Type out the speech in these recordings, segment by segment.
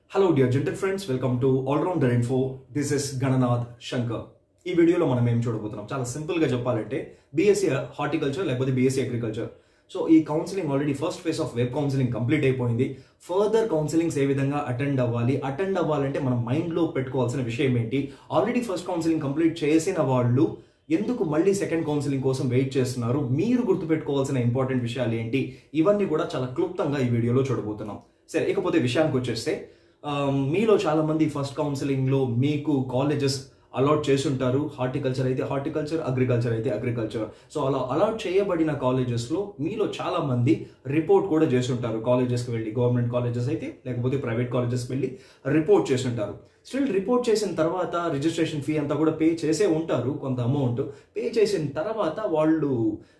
hello dear gentle friends welcome to allrounder info this is Gananath Shankar ఈ వీడియోలో మనం ఏం చూడబోతున్నాం చాలా సింపుల్ గా చెప్పాలంటే బీఎస్సీ హార్టికల్చర్ లేకపోతే బీఎస్సీ అగ్రికల్చర్ సో ఈ counselling already first phase of web counselling complete అయిపోయింది ఫర్దర్ కౌన్సిలింగ్స్ ఏ విధంగా అటెండ్ అవ్వాలి అటెండ్ అవ్వాలంటే మనం మైండ్ లో పెట్టుకోవాల్సిన విషయం ఏంటి ఆల్రెడీ ఫస్ట్ కౌన్సిలింగ్ కంప్లీట్ చేసిన వాళ్ళు ఎందుకు మళ్ళీ సెకండ్ కౌన్సిలింగ్ కోసం వెయిట్ చేస్తున్నారు మీరు గుర్తుపెట్టుకోవాల్సిన ఇంపార్టెంట్ విషయాలు ఏంటి ఇవన్నీ కూడా చాలా క్లుప్తంగా ఈ వీడియోలో చూడబోతున్నాం సరే ఇకపోతే విషయానికి వచ్చేస్తే ఆ, మీలో చాలా మంది ఫస్ట్ కౌన్సిలింగ్ లో మీకు కాలేజెస్ అలాట్ చేసుంటారు హార్టికల్చర్ అయితే హార్టికల్చర్ అగ్రికల్చర్ అయితే అగ్రికల్చర్ సో అలా అలాట్ చేయబడిన కాలేజెస్ లో మీలో చాలా మంది రిపోర్ట్ కూడా చేసుంటారు కాలేజెస్ కి వెళ్ళి గవర్నమెంట్ కాలేజెస్ అయితే లేకపోతే ప్రైవేట్ కాలేజెస్ వెళ్ళి రిపోర్ట్ చేసుంటారు స్టిల్ రిపోర్ట్ చేసిన తర్వాత రిజిస్ట్రేషన్ ఫీ అంతా కూడా పే చేసే ఉంటారు కొంత అమౌంట్ పే చేసిన తర్వాత వాళ్ళు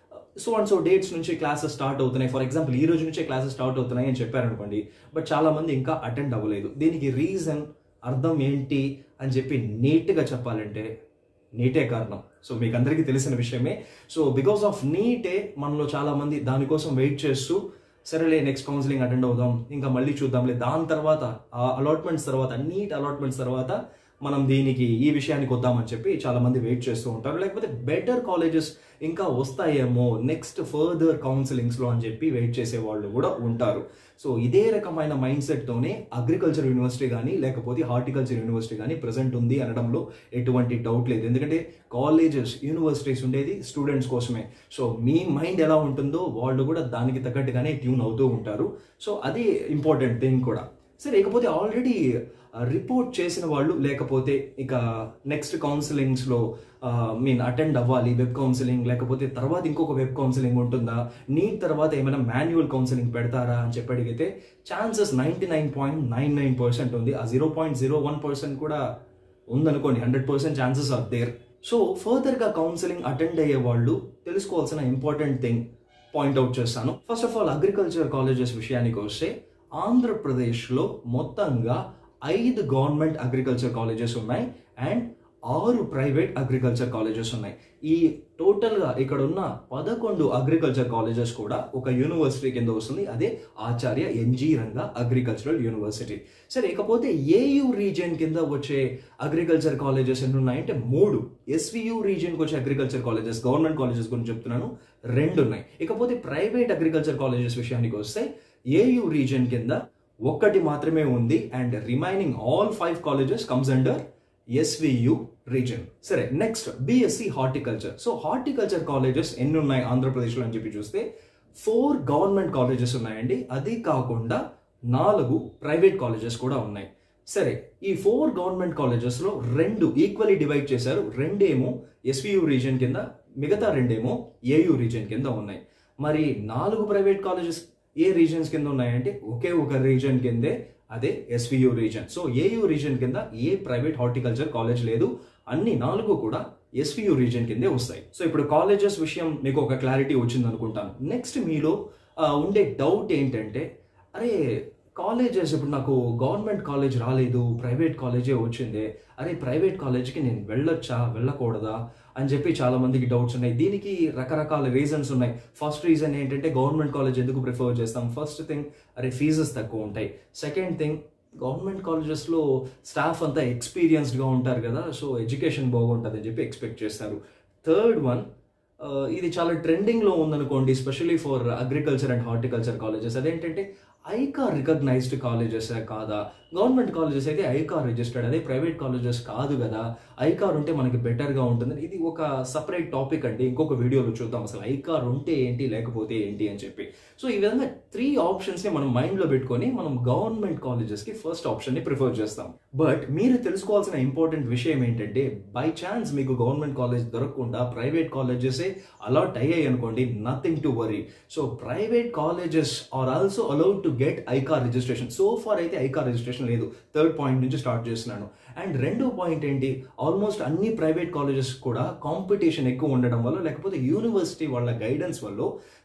సో అండ్ సో డేట్స్ నుంచి క్లాసెస్ స్టార్ట్ అవుతున్నాయి ఫర్ ఎగ్జాంపుల్ ఈ రోజు నుంచే క్లాసెస్ స్టార్ట్ అవుతున్నాయి అని చెప్పారనుకోండి బట్ చాలా మంది ఇంకా అటెండ్ అవ్వలేదు దీనికి రీజన్ అర్థం ఏంటి అని చెప్పి నీట్గా చెప్పాలంటే నీటే కారణం సో మీకు అందరికీ తెలిసిన విషయమే సో బికాస్ ఆఫ్ నీటే మనలో చాలా మంది దానికోసం వెయిట్ చేస్తూ సరేలే నెక్స్ట్ కౌన్సిలింగ్ అటెండ్ అవుదాం ఇంకా మళ్ళీ చూద్దాంలే దాని తర్వాత ఆ అలాట్మెంట్స్ తర్వాత నీట్ అలాట్మెంట్స్ తర్వాత మనం దీనికి ఈ విషయానికి వద్దామని చెప్పి చాలా మంది వెయిట్ చేస్తూ ఉంటారు లేకపోతే బెటర్ కాలేజెస్ ఇంకా వస్తాయేమో నెక్స్ట్ ఫర్దర్ కౌన్సిలింగ్స్ లో అని చెప్పి వెయిట్ చేసే వాళ్ళు కూడా ఉంటారు సో ఇదే రకమైన మైండ్ సెట్ తోనే అగ్రికల్చర్ యూనివర్సిటీ కానీ లేకపోతే హార్టికల్చర్ యూనివర్సిటీ కానీ ప్రజెంట్ ఉంది అనడంలో ఎటువంటి డౌట్ లేదు ఎందుకంటే కాలేజెస్ యూనివర్సిటీస్ ఉండేది స్టూడెంట్స్ కోసమే సో మీ మైండ్ ఎలా ఉంటుందో వాళ్ళు కూడా దానికి తగ్గట్టుగానే ట్యూన్ అవుతూ ఉంటారు సో అది ఇంపార్టెంట్ థింగ్ కూడా సరే ఇకపోతే ఆల్రెడీ రిపోర్ట్ చేసిన వాళ్ళు లేకపోతే ఇక నెక్స్ట్ కౌన్సిలింగ్స్ లో మీన్ అటెండ్ అవ్వాలి వెబ్ కౌన్సిలింగ్ లేకపోతే తర్వాత ఇంకొక వెబ్ కౌన్సిలింగ్ ఉంటుందా నీట్ తర్వాత ఏమైనా మాన్యువల్ కౌన్సిలింగ్ పెడతారా అని చెప్పి అడిగితే chances ninety nine point nine nine percent ఉంది ఆ zero point zero one percent కూడా ఉందనుకోండి hundred percent chances are there so further గా కౌన్సిలింగ్ అటెండ్ అయ్యే వాళ్ళు తెలుసుకోవాల్సిన ఇంపార్టెంట్ థింగ్ పాయింట్అవుట్ చేస్తాను first of all agriculture colleges విషయానికి వస్తే ఆంధ్రప్రదేశ్లో మొత్తంగా ఐదు గవర్నమెంట్ అగ్రికల్చర్ కాలేజెస్ ఉన్నాయి అండ్ ఆరు ప్రైవేట్ అగ్రికల్చర్ కాలేజెస్ ఉన్నాయి ఈ టోటల్గా ఇక్కడ ఉన్న పదకొండు అగ్రికల్చర్ కాలేజెస్ కూడా ఒక యూనివర్సిటీ కింద వస్తుంది అదే Acharya NG Ranga agricultural university సరే ఇకపోతే ఏయు రీజియన్ కింద వచ్చే అగ్రికల్చర్ కాలేజెస్ ఎన్ని ఉన్నాయంటే మూడు ఎస్వియు రీజియన్కి వచ్చే అగ్రికల్చర్ కాలేజెస్ గవర్నమెంట్ కాలేజెస్ గురించి చెప్తున్నాను రెండు ఉన్నాయి ఇకపోతే ప్రైవేట్ అగ్రికల్చర్ కాలేజెస్ విషయానికి వస్తే ఏయు రీజియన్ కింద ఒక్కటి మాత్రమే ఉంది and remaining all five colleges comes under SVU region సరే next BSc horticulture so horticulture colleges ఎన్ని ఉన్నాయి ఆంధ్రప్రదేశ్లో అని చెప్పి చూస్తే ఫోర్ గవర్నమెంట్ కాలేజెస్ ఉన్నాయండి అది కాకుండా నాలుగు ప్రైవేట్ కాలేజెస్ కూడా ఉన్నాయి సరే ఈ ఫోర్ గవర్నమెంట్ కాలేజెస్లో రెండు ఈక్వల్లీ డివైడ్ చేశారు రెండేమో ఎస్వియు రీజన్ కింద మిగతా రెండేమో ఏయు రీజన్ కింద ఉన్నాయి మరి నాలుగు ప్రైవేట్ కాలేజెస్ ఏ రీజన్స్ కింద ఉన్నాయంటే ఒకే ఒక రీజన్ కిందే అదే SVU region so AU region కింద ఏ ప్రైవేట్ హార్టికల్చర్ కాలేజ్ లేదు అన్ని నాలుగు కూడా ఎస్వియు రీజన్ కిందే వస్తాయి సో ఇప్పుడు కాలేజెస్ విషయం మీకు ఒక క్లారిటీ వచ్చింది అనుకుంటాను నెక్స్ట్ మీలో ఆ, ఉండే డౌట్ ఏంటంటే అరే కాలేజెస్ ఇప్పుడు నాకు గవర్నమెంట్ కాలేజ్ రాలేదు ప్రైవేట్ కాలేజే వచ్చింది అరే ప్రైవేట్ కాలేజ్కి నేను వెళ్ళొచ్చా వెళ్ళకూడదా అని చెప్పి చాలా మందికి డౌట్స్ ఉన్నాయి దీనికి రకరకాల రీజన్స్ ఉన్నాయి ఫస్ట్ రీజన్ ఏంటంటే గవర్నమెంట్ కాలేజ్ ఎందుకు ప్రిఫర్ చేస్తాం ఫస్ట్ థింగ్ అరే ఫీజెస్ తక్కువ ఉంటాయి సెకండ్ థింగ్ గవర్నమెంట్ కాలేజెస్లో స్టాఫ్ అంతా ఎక్స్పీరియన్స్డ్గా ఉంటారు కదా సో ఎడ్యుకేషన్ బాగుంటుంది అని చెప్పి ఎక్స్పెక్ట్ చేస్తారు థర్డ్ వన్ ఇది చాలా ట్రెండింగ్లో ఉందనుకోండి specially for agriculture and horticulture colleges అదేంటంటే ఐకార్ రికగ్నైజ్డ్ కాలేజెస్ కాదా గవర్నమెంట్ కాలేజెస్ అయితే ఐకార్ రిజిస్టర్డ్ అదే ప్రైవేట్ కాలేజెస్ కాదు కదా ఐకార్ ఉంటే మనకి బెటర్గా ఉంటుంది ఇది ఒక సపరేట్ టాపిక్ అండి ఇంకొక వీడియోలో చూద్దాం అసలు ఐకార్ ఉంటే ఏంటి లేకపోతే ఏంటి అని చెప్పి సో ఈ విధంగా త్రీ ఆప్షన్స్ని మనం మైండ్లో పెట్టుకొని మనం గవర్నమెంట్ కాలేజెస్కి ఫస్ట్ ఆప్షన్ని ప్రిఫర్ చేస్తాం బట్ మీరు తెలుసుకోవాల్సిన ఇంపార్టెంట్ విషయం ఏంటంటే బై ఛాన్స్ మీకు గవర్నమెంట్ కాలేజ్ దొరకకుండా ప్రైవేట్ కాలేజెసే అలాట్ అయ్యాయి అనుకోండి nothing to worry so private colleges are also allowed to get ICAR registration so far అయితే ఐకార్ రిజిస్ట్రేషన్ లేదు థర్డ్ పాయింట్ నుంచి స్టార్ట్ చేస్తున్నాను అండ్ రెండో పాయింట్ ఏంటి ఆల్మోస్ట్ అన్ని ప్రైవేట్ కాలేజెస్ కూడా కాంపిటీషన్ ఎక్కువ ఉండడం వల్ల లేకపోతే యూనివర్సిటీ వాళ్ళ గైడెన్స్ వల్ల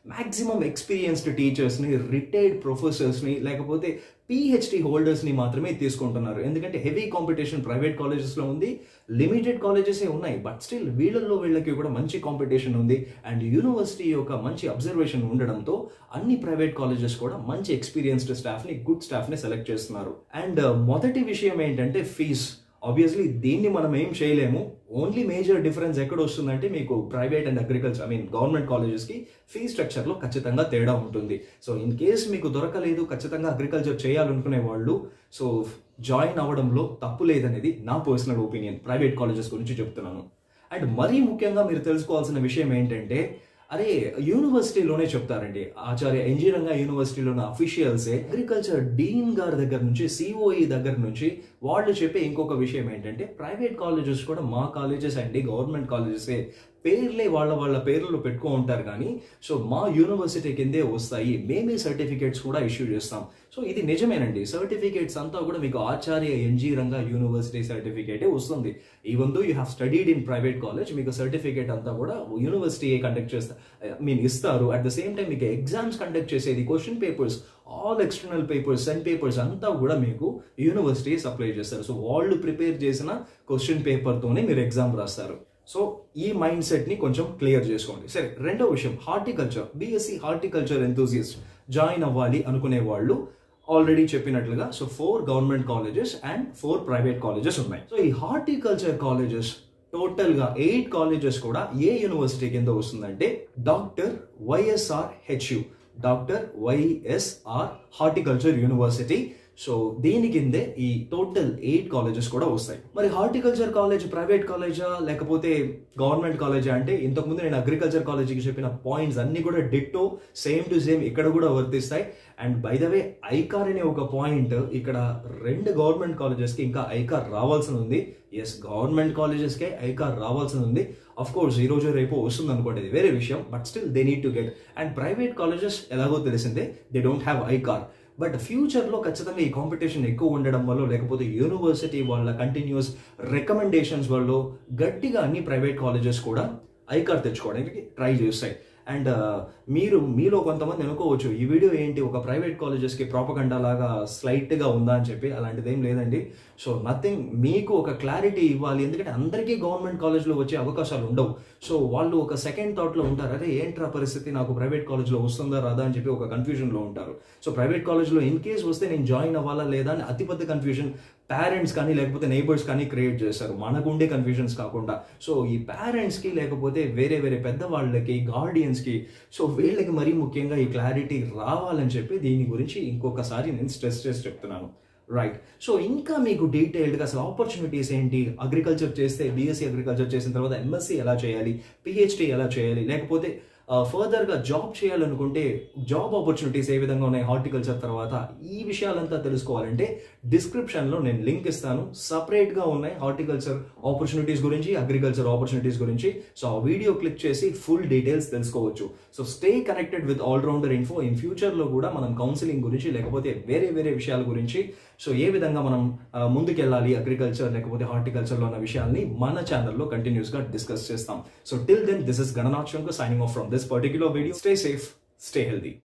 మ్యాక్సిమం ఎక్స్పీరియన్స్డ్ టీచర్స్ని రిటైర్డ్ ప్రొఫెసర్స్ని లేకపోతే పిహెచ్డి హోల్డర్స్ని మాత్రమే తీసుకుంటున్నారు ఎందుకంటే హెవీ కాంపిటీషన్ ప్రైవేట్ కాలేజెస్లో ఉంది లిమిటెడ్ కాలేజెసే ఉన్నాయి బట్ స్టిల్ వీళ్ళల్లో వీళ్ళకి కూడా మంచి కాంపిటీషన్ ఉంది అండ్ యూనివర్సిటీ యొక్క మంచి అబ్జర్వేషన్ ఉండడంతో అన్ని ప్రైవేట్ కాలేజెస్ కూడా మంచి ఎక్స్పీరియన్స్డ్ స్టాఫ్ని గుడ్ స్టాఫ్ని సెలెక్ట్ చేస్తున్నారు అండ్ మొదటి విషయం ఏంటంటే ఫీజ్ ఆబ్వియస్లీ దీన్ని మనం ఏం చేయలేము ఓన్లీ మేజర్ డిఫరెన్స్ ఎక్కడ వస్తుందంటే మీకు private and agriculture I mean government కాలేజెస్కి ఫీ స్ట్రక్చర్లో ఖచ్చితంగా తేడా ఉంటుంది సో ఇన్ కేస్ మీకు దొరకలేదు ఖచ్చితంగా అగ్రికల్చర్ చేయాలనుకునే వాళ్ళు సో జాయిన్ అవ్వడంలో తప్పు లేదనేది నా పర్సనల్ ఒపీనియన్ ప్రైవేట్ కాలేజెస్ గురించి చెప్తున్నాను అండ్ మరీ ముఖ్యంగా మీరు తెలుసుకోవాల్సిన విషయం ఏంటంటే అరే యూనివర్సిటీలోనే చెప్తారండి ఆచార్య ఎన్జీ రంగా యూనివర్సిటీలోని అఫీషియల్సే అగ్రికల్చర్ డీన్ గారి దగ్గర నుంచి సిఓఈ దగ్గర నుంచి వాళ్ళు చెప్పే ఇంకొక విషయం ఏంటంటే ప్రైవేట్ కాలేజెస్ కూడా మా కాలేజెస్ అండి గవర్నమెంట్ కాలేజెసే పేర్లే వాళ్ళ వాళ్ళ పేర్లు పెట్టుకో ఉంటారు కానీ సో మా యూనివర్సిటీ కిందే వస్తాయి మేమే సర్టిఫికేట్స్ కూడా ఇష్యూ చేస్తాం సో ఇది నిజమేనండి సర్టిఫికేట్స్ అంతా కూడా మీకు ఆచార్య ఎన్జీ రంగా యూనివర్సిటీ సర్టిఫికేటే వస్తుంది even though you have studied in private college మీకు సర్టిఫికేట్ అంతా కూడా యూనివర్సిటీ కండక్ట్ చేస్తారు మీన్ ఇస్తారు అట్ ద సేమ్ టైం మీకు ఎగ్జామ్స్ కండక్ట్ చేసేది question papers all external papers సెన్ పేపర్స్ అంతా కూడా మీకు యూనివర్సిటీ సప్లై చేస్తారు సో వాళ్ళు ప్రిపేర్ చేసిన క్వశ్చన్ పేపర్తోనే మీరు ఎగ్జామ్ రాస్తారు సో ఈ మైండ్ సెట్ ని కొంచెం క్లియర్ చేసుకోండి సరే రెండో విషయం horticulture BSc horticulture enthusiast join అవ్వాలి అనుకునే వాళ్ళు ఆల్రెడీ చెప్పినట్లుగా so four government colleges and four private colleges ఉన్నాయి సో ఈ హార్టికల్చర్ కాలేజెస్ టోటల్ గా ఎయిట్ కాలేజెస్ కూడా ఏ యూనివర్సిటీ కింద వస్తుందంటే doctor YSR HU doctor YSR horticulture university so దీని కిందే ఈ టోటల్ ఎయిట్ కాలేజెస్ కూడా వస్తాయి మరి హార్టికల్చర్ కాలేజ్ ప్రైవేట్ కాలేజా లేకపోతే గవర్నమెంట్ కాలేజా అంటే ఇంతకుముందు నేను అగ్రికల్చర్ కాలేజీకి చెప్పిన పాయింట్స్ అన్ని కూడా డిట్టో సేమ్ టు సేమ్ ఇక్కడ కూడా వర్తిస్తాయి and by the way ICAR అనే ఒక పాయింట్ ఇక్కడ రెండు గవర్నమెంట్ కాలేజెస్కి ఇంకా ఐకార్ రావాల్సి ఉంది ఎస్ గవర్నమెంట్ కాలేజెస్కే ఐకార్ రావాల్సి ఉంది అఫ్ కోర్స్ ఈ రోజు రేపు వస్తుంది అనుకోండి ఇది వేరే విషయం but still they need to get and private colleges ఎలాగో తెలిసిందే they don't have ICAR but ఫ్యూచర్లో ఖచ్చితంగా ఈ కాంపిటీషన్ ఎక్కువ ఉండడం వల్ల లేకపోతే యూనివర్సిటీ వాళ్ళ కంటిన్యూస్ రికమెండేషన్స్ వల్ల గట్టిగా అన్ని ప్రైవేట్ కాలేజెస్ కూడా ఐకార్ తెచ్చుకోవడానికి ట్రై చేస్తాయి అండ్ మీరు మీలో కొంతమంది అనుకోవచ్చు ఈ వీడియో ఏంటి ఒక ప్రైవేట్ కాలేజెస్కి ప్రాపగండా లాగా స్లైట్గా ఉందా అని చెప్పి అలాంటిది ఏం లేదండి సో నథింగ్ మీకు ఒక క్లారిటీ ఇవ్వాలి ఎందుకంటే అందరికీ గవర్నమెంట్ కాలేజ్లో వచ్చే అవకాశాలు ఉండవు సో వాళ్ళు ఒక సెకండ్ థాట్లో ఉంటారు అరే ఏంట్రా పరిస్థితి నాకు ప్రైవేట్ కాలేజ్లో వస్తుందా రాదా అని చెప్పి ఒక కన్ఫ్యూజన్లో ఉంటారు సో ప్రైవేట్ కాలేజ్లో ఇన్ కేస్ వస్తే నేను జాయిన్ అవ్వాలా లేదా అని అతిపెద్ద కన్ఫ్యూజన్ పేరెంట్స్ కానీ లేకపోతే నైబర్స్ కానీ క్రియేట్ చేస్తారు మనకుండే కన్ఫ్యూజన్స్ కాకుండా సో ఈ పేరెంట్స్కి లేకపోతే వేరే వేరే పెద్దవాళ్ళకి గార్డియన్స్కి సో వీళ్ళకి మరీ ముఖ్యంగా ఈ క్లారిటీ రావాలని చెప్పి దీని గురించి ఇంకొకసారి నేను స్ట్రెస్ చేసి చెప్తున్నాను రైట్ సో ఇంకా మీకు డీటెయిల్డ్గా అసలు ఆపర్చునిటీస్ ఏంటి అగ్రికల్చర్ చేస్తే బీఎస్సీ అగ్రికల్చర్ చేసిన తర్వాత ఎంఎస్సీ ఎలా చేయాలి పిహెచ్డి ఎలా చేయాలి లేకపోతే ఫర్దర్గా జాబ్ చేయాలనుకుంటే జాబ్ ఆపర్చునిటీస్ ఏ విధంగా ఉన్నాయి హార్టికల్చర్ తర్వాత ఈ విషయాలంతా తెలుసుకోవాలంటే డిస్క్రిప్షన్లో నేను లింక్ ఇస్తాను సపరేట్గా ఉన్నాయి హార్టికల్చర్ ఆపర్చునిటీస్ గురించి అగ్రికల్చర్ ఆపర్చునిటీస్ గురించి సో ఆ వీడియో క్లిక్ చేసి ఫుల్ డీటెయిల్స్ తెలుసుకోవచ్చు so stay connected with allrounder info in ఫ్యూచర్లో కూడా మనం కౌన్సిలింగ్ గురించి లేకపోతే వేరే వేరే విషయాల గురించి సో ఏ విధంగా మనం ముందుకెళ్ళాలి అగ్రికల్చర్ లేకపోతే హార్టికల్చర్లో ఉన్న విషయాల్ని మన ఛానల్లో కంటిన్యూస్గా డిస్కస్ చేస్తాం so till then this is Gananath Shankar signing off from this particular video stay safe stay healthy